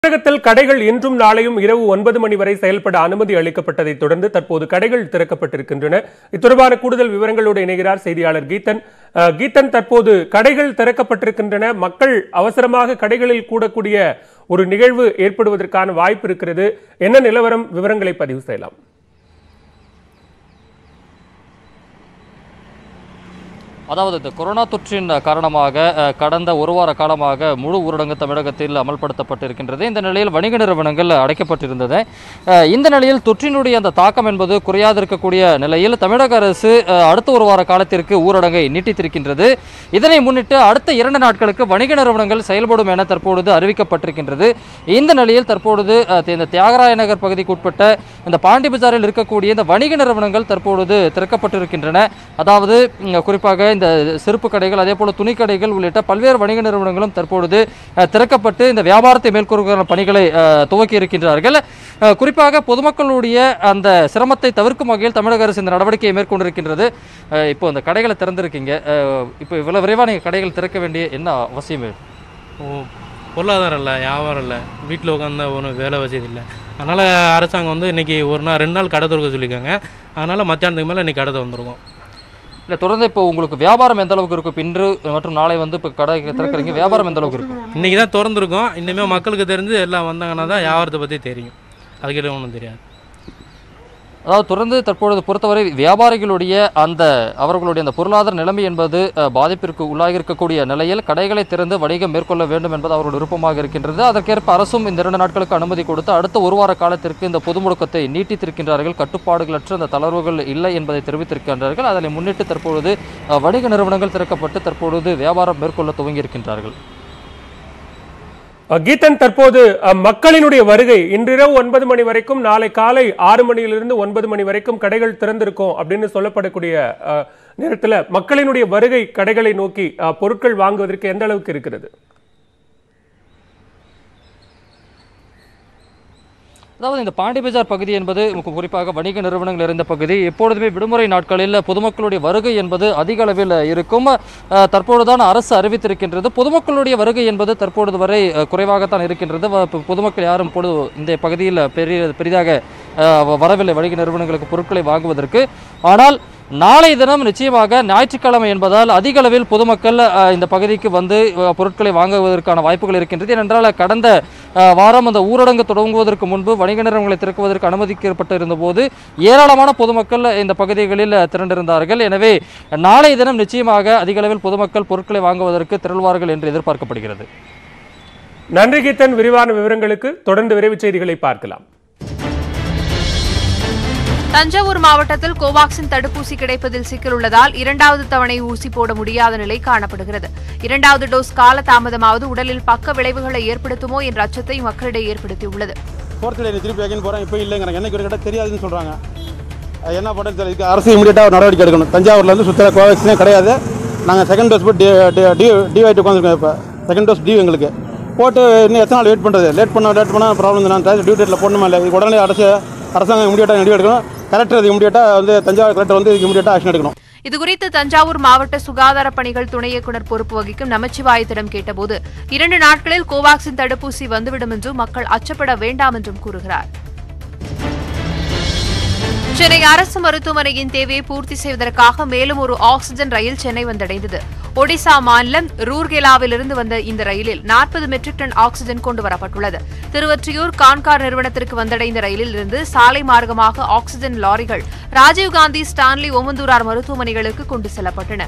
தமிழகத்தில் கடைகள் இன்றும் நாளையும் இரவு ஒன்பது மணி வரை செயல்பட அனுமதி அளிக்கப்பட்டதைத் தொடர்ந்து தற்போது கடைகள் திறக்கப்பட்டிருக்கின்றன இத்தொடர்பான கூடுதல் விவரங்களோடு இணைகிறார் செய்தியாளர் கீதன் அஹ், கீதன் தற்போது கடைகள் திறக்கப்பட்டிருக்கின்றன மக்கள் அவசரமாக கடைகளில் கூடக்கூடிய ஒரு நிகழ்வு ஏற்படுவதற்கான வாய்ப்பு இருக்கிறது என்ன நிலவரம் விவரங்களை பதிவு செய்யலாம் அதாவது இந்த கொரோனா தொற்றின் காரணமாக அஹ், கடந்த ஒரு வார காலமாக முழு ஊரடங்கு தமிழகத்தில் அமல்படுத்தப்பட்டிருக்கின்றது இந்த நிலையில் வணிக நிறுவனங்கள் அடைக்கப்பட்டிருந்தது அஹ், இந்த நிலையில் தொற்றினுடைய அந்த தாக்கம் என்பது குறையாதிருக்கக்கூடிய நிலையில் தமிழக அரசு அஹ், அடுத்த ஒரு வார காலத்திற்கு ஊரடங்கை நீட்டித்திருக்கின்றது இதனை முன்னிட்டு அடுத்த இரண்டு நாட்களுக்கு வணிக நிறுவனங்கள் செயல்படும் என தற்பொழுது அறிவிக்கப்பட்டிருக்கின்றது இந்த நிலையில் தற்பொழுது அஹ், இந்த தியாகராய நகர் பகுதிக்கு உட்பட்ட இந்த பாண்டி பஜாரில் இருக்கக்கூடிய இந்த வணிக நிறுவனங்கள் தற்பொழுது திறக்கப்பட்டிருக்கின்றன அதாவது ம், குறிப்பாக இந்த செருப்பு கடைகள் அதே போல துணி கடைகள் உள்ளிட்ட பல்வேறு வணிக நிறுவனங்களும் தற்பொழுது அஹ், திறக்கப்பட்டு இந்த வியாபாரத்தை மேற்கொள்கிற பணிகளை அஹ், துவக்கி இருக்கின்றார்கள் அஹ், குறிப்பாக பொதுமக்களுடைய அந்த சிரமத்தை தவிர்க்கும் வகையில் தமிழக அரசு இந்த நடவடிக்கையை மேற்கொண்டிருக்கின்றது அஹ், இப்போ இந்த கடைகளை திறந்திருக்கீங்க அஹ், இப்போ இவ்வளவு விரைவாக நீங்கள் கடைகள் திறக்க வேண்டிய என்ன அவசியம் இருக்கு? ஓ, பொருளாதாரம் இல்லை வியாபாரம் இல்லை வீட்டில் உட்காந்தா ஒன்றும் வேலை வசதி இல்லை அதனால் அரசாங்கம் வந்து இன்றைக்கி ஒரு நாள் ரெண்டு நாள் கடை திறக்க சொல்லியிருக்காங்க அதனால் மத்தியானத்துக்கு மேலே இன்றைக்கி கடை திறந்துருக்கோம் இல்லை தொடர்ந்து இப்போ உங்களுக்கு வியாபாரம் எந்த அளவுக்கு இருக்கும் இப்போ இன்று மற்றும் நாளை வந்து இப்போ கடை திறக்கிறீங்க வியாபாரம் எந்த அளவுக்கு இருக்கும் இன்றைக்கி தான் திறந்துருக்கோம் இனிமேல் மக்களுக்கு தெரிஞ்சு எல்லாம் வந்தாங்கன்னா தான் வியாபாரத்தை பற்றி தெரியும் அதுக்கிட்ட ஒன்றும் தெரியாது அதாவது தொடர்ந்து தற்பொழுது பொறுத்தவரை வியாபாரிகளுடைய அந்த அவர்களுடைய அந்த பொருளாதார நிலைமை என்பது அஹ், பாதிப்பிற்கு உள்ளாகி இருக்கக்கூடிய நிலையில் கடைகளை திறந்து வணிகம் மேற்கொள்ள வேண்டும் என்பது அவர்களுடைய விருப்பமாக இருக்கின்றது அதற்கேற்ப அரசும் இந்த இரண்டு நாட்களுக்கு அனுமதி கொடுத்து அடுத்த ஒரு வார காலத்திற்கு இந்த பொது முடக்கத்தை நீட்டித்திருக்கின்றார்கள் கட்டுப்பாடுகளற்ற அந்த தளர்வுகள் இல்லை என்பதை தெரிவித்திருக்கின்றார்கள் அதனை முன்னிட்டு தற்பொழுது அஹ், வணிக நிறுவனங்கள் திறக்கப்பட்டு தற்பொழுது வியாபாரம் மேற்கொள்ள துவங்கி இருக்கின்றார்கள் அஹ், கீதன் தற்போது அஹ், மக்களினுடைய வருகை இன்றிரவு ஒன்பது மணி வரைக்கும் நாளை காலை ஆறு மணியிலிருந்து ஒன்பது மணி வரைக்கும் கடைகள் திறந்திருக்கும் அப்படின்னு சொல்லப்படக்கூடிய அஹ், நேரத்துல மக்களினுடைய வருகை கடைகளை நோக்கி அஹ், பொருட்கள் வாங்குவதற்கு எந்த அளவுக்கு இருக்கிறது அதாவது இந்த பாண்டி பஜார் பகுதி என்பது கு- குறிப்பாக வணிக நிறுவனங்கள் இருந்த பகுதி எப்பொழுதுமே விடுமுறை நாட்களில் பொதுமக்களுடைய வருகை என்பது அதிக அளவில் இருக்கும் அஹ், தற்பொழுதுதான் அரசு அறிவித்திருக்கின்றது பொதுமக்களுடைய வருகை என்பது தற்பொழுது வரை அஹ், குறைவாகத்தான் இருக்கின்றது வ- பொ- பொதுமக்கள் யாரும் இப்பொழுது இந்த பகுதியில் பெரிய பெரிதாக அஹ், வ- வரவில்லை வணிக நிறுவனங்களுக்கு பொருட்களை வாங்குவதற்கு ஆனால் நாளை தினம் நிச்சயமாக ஞாயிற்றுக்கிழமை என்பதால் அதிக அளவில் பொதுமக்கள் அஹ், இந்த பகுதிக்கு வந்து அஹ், பொருட்களை வாங்குவதற்கான வாய்ப்புகள் இருக்கின்றது ஏனென்றால் கடந்த அஹ், வாரம் அந்த ஊரடங்கு தொடங்குவதற்கு முன்பு வணிக நிறுவனங்களை திறக்குவதற்கு அனுமதிக்கப்பட்டு இருந்தபோது ஏராளமான பொதுமக்கள் இந்த பகுதிகளில் திரண்டிருந்தார்கள் எனவே நாளை தினம் நிச்சயமாக அதிக அளவில் பொதுமக்கள் பொருட்களை வாங்குவதற்கு திரள்வார்கள் என்று எதிர்பார்க்கப்படுகிறது நன்றி கீதன் விரிவான விவரங்களுக்கு தொடர்ந்து விரைவு செய்திகளை பார்க்கலாம் தஞ்சாவூர் மாவட்டத்தில் கோவாக்சின் தடுப்பூசி கிடைப்பதில் சிக்கல் உள்ளதால் இரண்டாவது தவணை ஊசி போட முடியாத நிலை காணப்படுகிறது இரண்டாவது டோஸ் கால தாமதமாவது உடலில் பக்க விளைவுகளை ஏற்படுத்துமோ என்ற அச்சத்தை மக்களிடையே ஏற்படுத்தியுள்ளது ஃபோர்த் லைன் திருப்பி வைக்கணும் போகிறேன் இப்போ இல்லைங்கிறாங்க என்னைக்கு ஒரு கேட்டால் தெரியாதுன்னு சொல்கிறாங்க அது என்ன பண்ணுறது தெரியல இதுக்கு அரசு இமீடியட்டாக ஒரு நடவடிக்கை எடுக்கணும் தஞ்சாவூர்லேருந்து சுத்தர கோவேக்சினே கிடையாது நாங்கள் செகண்ட் டோஸ் போட்டு டி டி டிவைட்டு உட்காந்துருக்கோம் இப்போ செகண்ட் டோஸ் டியூ எங்களுக்கு போட்டு இன்னும் எத்தனை நாள் வெயிட் பண்ணுறது லேட் பண்ண லேட் பண்ணால் ப்ராப்ளம் தான் டியூ டேட்டில் போடணுமா இல்லை இது உடனே அரசு அரசாங்கம் இமீடியட்டாக முடிவு எடுக்கணும் கலெக்டர் இது இமீடியட்டாக வந்து தஞ்சாவூர் கலெக்டர் வந்து இதுக்கு இமீடியட்டாக ஆக்ஷன் எடுக்கணும் இதுகுறித்து தஞ்சாவூர் மாவட்ட சுகாதார பணிகள் துணை இயக்குநர் பொறுப்பு வகிக்கும் நமச்சிவாயத்திடம் கேட்டபோது இரண்டு நாட்களில் கோவாக்சின் தடுப்பூசி வந்துவிடும் என்றும் மக்கள் அச்சப்பட வேண்டாம் என்றும் கூறுகிறார் சென்னை அரசு மருத்துவமனையின் தேவையை பூர்த்தி செய்வதற்காக மேலும் ஒரு ஆக்ஸிஜன் ரயில் சென்னை வந்தடைந்தது ஒடிசா மாநிலம் ரூர்கேலாவிலிருந்து வந்த இந்த ரயிலில் நாற்பது மெட்ரிக் டன் ஆக்ஸிஜன் கொண்டு வரப்பட்டுள்ளது திருவொற்றியூர் கான்கார் நிறுவனத்திற்கு வந்தடைந்த ரயிலில் இருந்து சாலை மார்க்கமாக ஆக்ஸிஜன் லாரிகள் ராஜீவ்காந்தி ஸ்டான்லி ஓமந்தூரார் மருத்துவமனைகளுக்கு கொண்டு செல்லப்பட்டன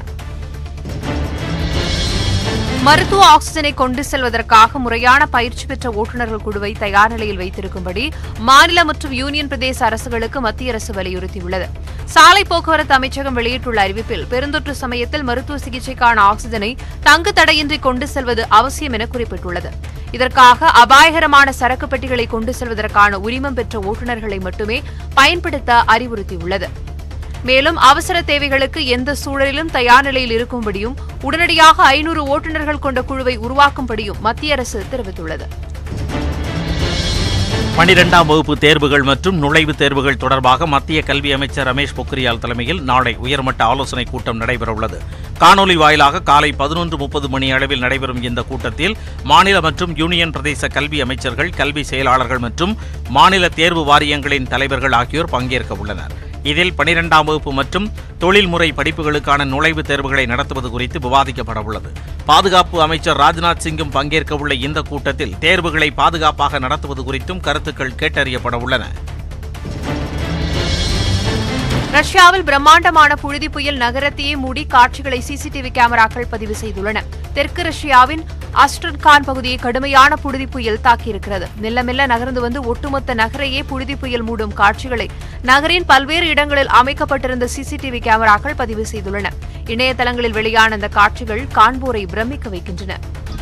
மருத்துவ ஆக்ஸிஜனை கொண்டு செல்வதற்காக முறையான பயிற்சி பெற்ற ஓட்டுநர்கள் குழுவை தயார் நிலையில் வைத்திருக்கும்படி மாநில மற்றும் யூனியன் பிரதேச அரசுகளுக்கு மத்திய அரசு வலியுறுத்தியுள்ளது சாலை போக்குவரத்து அமைச்சகம் வெளியிட்டுள்ள அறிவிப்பில் பெருந்தொற்று சமயத்தில் மருத்துவ சிகிச்சைக்கான ஆக்ஸிஜனை தங்கு தடையின்றி கொண்டு செல்வது அவசியம் என குறிப்பிட்டுள்ளது இதற்காக அபாயகரமான சரக்கு பெட்டிகளை கொண்டு செல்வதற்கான உரிமம் பெற்ற ஓட்டுநர்களை மட்டுமே பயன்படுத்த அறிவுறுத்தியுள்ளது மேலும் அவசர தேவைகளுக்கு எந்த சூழலிலும் தயார் நிலையில் இருக்கும்படியும் உடனடியாக ஐநூறு ஓட்டுநர்கள் கொண்ட குழுவை உருவாக்கும்படியும் மத்திய அரசு தெரிவித்துள்ளது பனிரெண்டாம் வகுப்பு தேர்வுகள் மற்றும் நுழைவுத் தேர்வுகள் தொடர்பாக மத்திய கல்வி அமைச்சர் ரமேஷ் பொக்ரியால் தலைமையில் நாளை உயர்மட்ட ஆலோசனைக் கூட்டம் நடைபெறவுள்ளது காணொலி வாயிலாக காலை பதினொன்று முப்பது மணி அளவில் நடைபெறும் இந்த கூட்டத்தில் மாநில மற்றும் யூனியன் பிரதேச கல்வி அமைச்சர்கள் கல்வி செயலாளர்கள் மற்றும் மாநில தேர்வு வாரியங்களின் தலைவர்கள் ஆகியோர் பங்கேற்க உள்ளனர் இதில் பனிரெண்டாம் வகுப்பு மற்றும் தொழில்முறை படிப்புகளுக்கான நுழைவுத் தேர்வுகளை நடத்துவது குறித்து விவாதிக்கப்பட உள்ளது பாதுகாப்பு அமைச்சர் ராஜ்நாத் சிங்கும் பங்கேற்க உள்ள இந்த கூட்டத்தில் தேர்வுகளை பாதுகாப்பாக நடத்துவது குறித்தும் கருத்துக்கள் கேட்டறியப்பட உள்ளன ரஷ்யாவில் பிரம்மாண்டமான புழுதி புயல் நகரத்தையே மூடி காட்சிகளை சிசிடிவி கேமராக்கள் பதிவு செய்துள்ளன தெற்கு ரஷ்யாவின் அஸ்ட்ரன்கான் பகுதியை கடுமையான புழுதி புயல் தாக்கியிருக்கிறது மெல்ல மெல்ல நகர்ந்து வந்து ஒட்டுமொத்த நகரையே புழுதி புயல் மூடும் காட்சிகளை நகரின் பல்வேறு இடங்களில் அமைக்கப்பட்டிருந்த சிசிடிவி கேமராக்கள் பதிவு செய்துள்ளன இணையதளங்களில் வெளியான இந்த காட்சிகள் காண்போரை பிரமிக்க வைக்கின்றன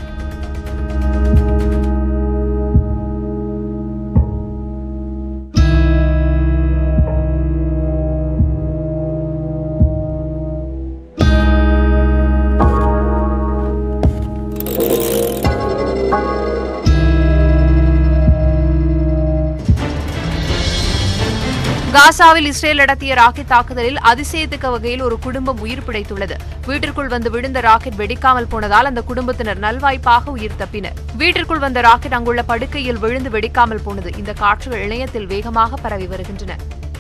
காசாவில் இஸ்ரேல் நடத்திய ராக்கெட் தாக்குதலில் அதிசயத்தக்க வகையில் ஒரு குடும்பம் உயிர் பிழைத்துள்ளது வீட்டிற்குள் வந்து விழுந்த ராக்கெட் வெடிக்காமல் போனதால் அந்த குடும்பத்தினர் நல்வாய்ப்பாக உயிர் தப்பினர் வீட்டிற்குள் வந்த ராக்கெட் அங்குள்ள படுக்கையில் விழுந்து வெடிக்காமல் போனது இந்த காட்சிகள் இணையத்தில் வேகமாக பரவி வருகின்றன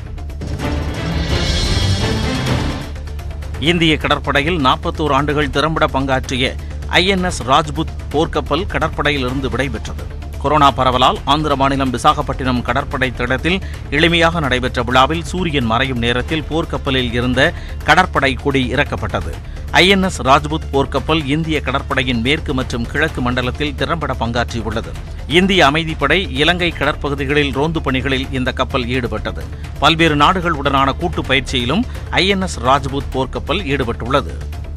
இந்திய கடற்படையில் நாற்பத்தோரு ஆண்டுகள் திறம்பட பங்காற்றிய ஐஎன்எஸ் ராஜ்புத் போர்க்கப்பல் கடற்படையில் இருந்து விடைபெற்றது கொரோனா பரவலால் ஆந்திர மாநிலம் விசாகப்பட்டினம் கடற்படை தடத்தில் எளிமையாக நடைபெற்ற விழாவில் சூரியன் மறையும் நேரத்தில் போர்க்கப்பலில் இருந்த கடற்படை கொடி இறக்கப்பட்டது ஐஎன்எஸ் ராஜ்புத் போர்க்கப்பல் இந்திய கடற்படையின் மேற்கு மற்றும் கிழக்கு மண்டலத்தில் திறம்பட பங்காற்றியுள்ளது இந்திய அமைதிப்படை இலங்கை கடற்பகுதிகளில் ரோந்து பணிகளில் இந்த கப்பல் ஈடுபட்டது பல்வேறு நாடுகளுடனான கூட்டு பயிற்சியிலும் ஐஎன்எஸ் ராஜ்புத் போர்க்கப்பல் ஈடுபட்டுள்ளது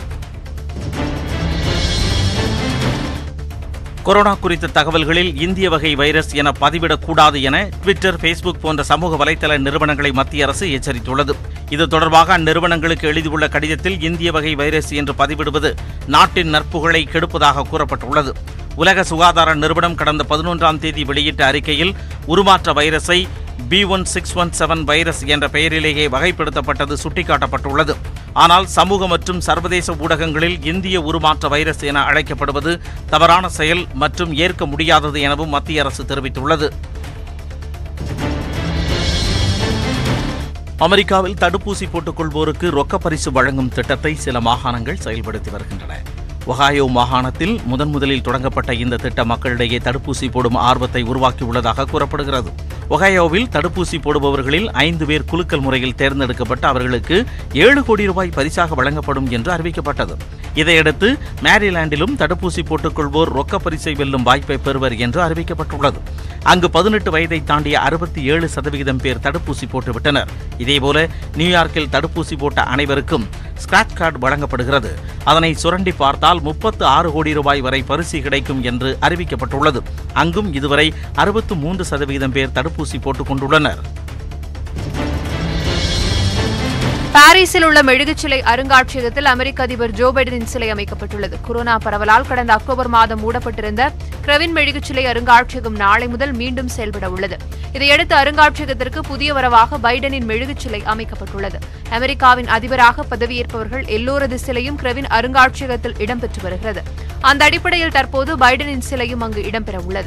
கொரோனா குறித்த தகவல்களில் இந்திய வகை வைரஸ் என பதிவிடக்கூடாது என ட்விட்டர் ஃபேஸ்புக் போன்ற சமூக வலைதள நிறுவனங்களை மத்திய அரசு எச்சரித்துள்ளது இது தொடர்பாக அந்நிறுவனங்களுக்கு எழுதியுள்ள கடிதத்தில் இந்திய வகை வைரஸ் என்று பதிவிடுவது நாட்டின் நற்புகழை கெடுப்பதாக கூறப்பட்டுள்ளது உலக சுகாதார நிறுவனம் கடந்த பதினொன்றாம் தேதி வெளியிட்ட அறிக்கையில் உருமாற்ற வைரஸை B one six one seven virus என்ற பெயரிலேயே வகைப்படுத்தப்பட்டது சுட்டிக்காட்டப்பட்டுள்ளது ஆனால் சமூக மற்றும் சர்வதேச ஊடகங்களில் இந்திய உருமாற்ற வைரஸ் என அழைக்கப்படுவது தவறான செயல் மற்றும் ஏற்க முடியாதது எனவும் மத்திய அரசு தெரிவித்துள்ளது அமெரிக்காவில் தடுப்பூசி போட்டுக் கொள்வோருக்கு ரொக்க பரிசு வழங்கும் திட்டத்தை சில மாகாணங்கள் செயல்படுத்தி வருகின்றன ஒகாயோ மாகாணத்தில் முதன் முதலில் தொடங்கப்பட்ட இந்த திட்டம் மக்களிடையே தடுப்பூசி போடும் ஆர்வத்தை உருவாக்கியுள்ளதாக கூறப்படுகிறது ஒகாயோவில் தடுப்பூசி போடுபவர்களில் ஐந்து பேர் குலுக்கல் முறையில் தேர்ந்தெடுக்கப்பட்டு அவர்களுக்கு ஏழு கோடி ரூபாய் பரிசாக வழங்கப்படும் என்று அறிவிக்கப்பட்டது இதையடுத்து மேரிலாண்டிலும் தடுப்பூசி போட்டுக்கொள்வோர் ரொக்க பரிசை வெல்லும் வாய்ப்பை பெறுவர் என்று அறிவிக்கப்பட்டுள்ளது அங்கு பதினெட்டு வயதை தாண்டிய அறுபத்தி ஏழு சதவிகிதம் பேர் தடுப்பூசி போட்டுவிட்டனர் இதேபோல நியூயார்க்கில் தடுப்பூசி போட்ட அனைவருக்கும் ஸ்கிராட்ச் கார்டு வழங்கப்படுகிறது அதனை சுரண்டி பார்த்தால் முப்பத்து ஆறு கோடி ரூபாய் வரை பரிசு கிடைக்கும் என்று அறிவிக்கப்பட்டுள்ளது அங்கும் இதுவரை அறுபத்து மூன்று சதவிகிதம் பேர் தடுப்பூசி போட்டுக் கொண்டுள்ளனர் பாரிஸில் உள்ள மெழுகுச்சிலை அருங்காட்சியகத்தில் அமெரிக்க அதிபர் ஜோ பைடனின் சிலை அமைக்கப்பட்டுள்ளது கொரோனா பரவலால் கடந்த அக்டோபர் மாதம் மூடப்பட்டிருந்த கிரெவின் மெழுகுச்சிலை அருங்காட்சியகம் நாளை முதல் மீண்டும் செயல்பட உள்ளது இதையடுத்து அருங்காட்சியகத்திற்கு புதிய வரவாக பைடனின் மெழுகுச்சிலை அமைக்கப்பட்டுள்ளது அமெரிக்காவின் அதிபராக பதவியேற்பவர்கள் எல்லோரது சிலையும் கிரெவின் அருங்காட்சியகத்தில் இடம்பெற்று வருகிறது அந்த அடிப்படையில் தற்போது பைடனின் சிலையும் அங்கு இடம்பெற உள்ளது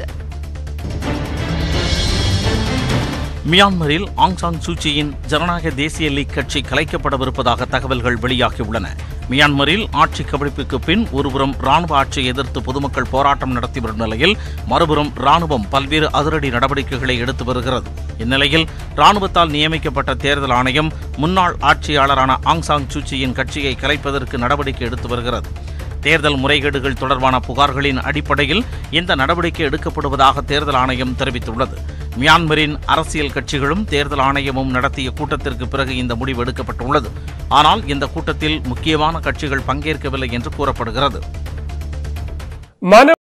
மியான்மரில் ஆங் சாங் சூச்சியின் ஜனநாயக தேசிய லீக் கட்சி கலைக்கப்படவிருப்பதாக தகவல்கள் வெளியாகியுள்ளன மியான்மரில் ஆட்சி கவிழ்ப்புக்கு பின் ஒருபுறம் ராணுவ ஆட்சியை எதிர்த்து பொதுமக்கள் போராட்டம் நடத்தி வரும் நிலையில் மறுபுறம் ராணுவம் பல்வேறு அதிரடி நடவடிக்கைகளை எடுத்து வருகிறது இந்நிலையில் ராணுவத்தால் நியமிக்கப்பட்ட தேர்தல் ஆணையம் முன்னாள் ஆட்சியாளரான ஆங் சாங் சூச்சியின் கட்சியை கலைப்பதற்கு நடவடிக்கை எடுத்து வருகிறது தேர்தல் முறைகேடுகள் தொடர்பான புகார்களின் அடிப்படையில் இந்த நடவடிக்கை எடுக்கப்படுவதாக தேர்தல் ஆணையம் தெரிவித்துள்ளது மியான்மரின் அரசியல் கட்சிகளும் தேர்தல் ஆணையமும் நடத்திய கூட்டத்திற்கு பிறகு இந்த முடிவு எடுக்கப்பட்டுள்ளது ஆனால் இந்த கூட்டத்தில் முக்கியமான கட்சிகள் பங்கேற்கவில்லை என்று கூறப்படுகிறது மன